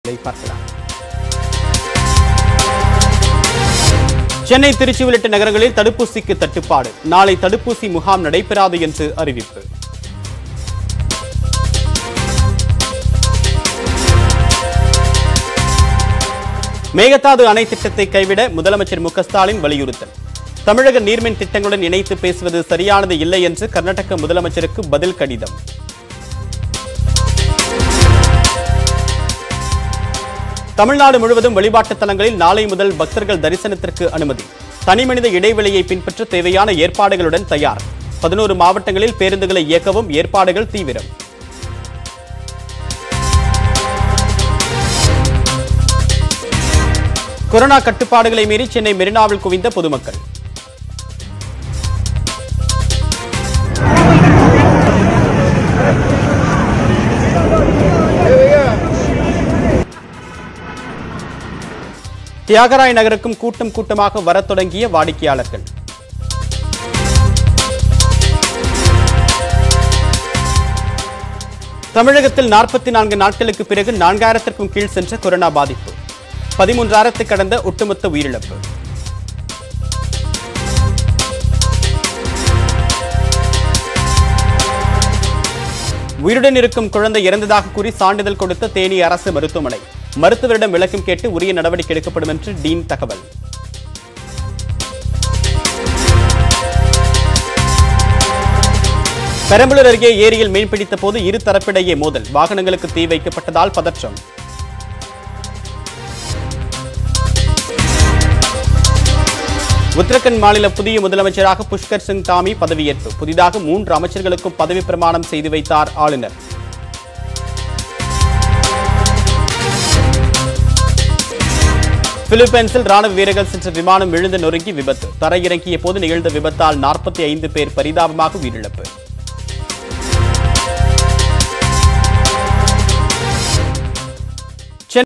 இதை பார்க்கலாம் சென்னை திருச்சி உள்ளிட்ட நகரங்களில் தடுப்பூசிக்கு தட்டுப்பாடு நாளை தடுப்பூசி முகாம் நடைபெறாது என்று அறிவிப்பு மேகதாது அணை திட்டத்தை கைவிட முதலமைச்சர் மு க ஸ்டாலின் வலியுறுத்தல் தமிழக நீர்மின் திட்டங்களுடன் இணைத்து பேசுவது சரியானது இல்லை என்று கர்நாடக முதலமைச்சருக்கு பதில் கடிதம் தமிழ்நாடு முழுவதும் வழிபாட்டுத் தலங்களில் நாளை முதல் பக்தர்கள் தரிசனத்திற்கு அனுமதி தனிமனித இடைவெளியை பின்பற்ற தேவையான ஏற்பாடுகளுடன் தயார் பதினோரு மாவட்டங்களில் பேருந்துகளை இயக்கவும் ஏற்பாடுகள் தீவிரம் கொரோனா கட்டுப்பாடுகளை மீறி சென்னை மெரினாவில் குவிந்த பொதுமக்கள் தியாகராய நகருக்கும் கூட்டம் கூட்டமாக வரத் தொடங்கிய வாடிக்கையாளர்கள் தமிழகத்தில் நாற்பத்தி நான்கு நாட்களுக்கு பிறகு நான்காயிரத்திற்கும் கீழ் சென்ற கொரோனா பாதிப்பு பதிமூன்றாயிரத்தை கடந்த ஒட்டுமொத்த உயிரிழப்பு உயிருடன் இருக்கும் குழந்தை இறந்ததாக கூறி சான்றிதழ் கொடுத்த தேனி அரசு மருத்துவமனை மருத்துவரிடம் விளக்கம் கேட்டு உரிய நடவடிக்கை எடுக்கப்படும் என்று டீன் தகவல் பெரம்பலூர் அருகே ஏரியில் மீன்பிடித்த போது இரு தரப்பிடையே மோதல் வாகனங்களுக்கு தீ வைக்கப்பட்டதால் பதற்றம் உத்தரகண்ட் மாநில புதிய முதலமைச்சராக புஷ்கர் சிங் தாமி பதவியேற்பு புதிதாக மூன்று அமைச்சர்களுக்கும் பதவி பிரமாணம் செய்து வைத்தார் ஆளுநர் பிலிப்பைன்ஸில் ராணுவ வீரர்கள் சென்ற விமானம் விழுந்து நொறுங்கி விபத்து தரையிறங்கிய போது நிகழ்ந்த விபத்தால் நாற்பத்தி ஐந்து பேர் பரிதாபமாக உயிரிழப்பு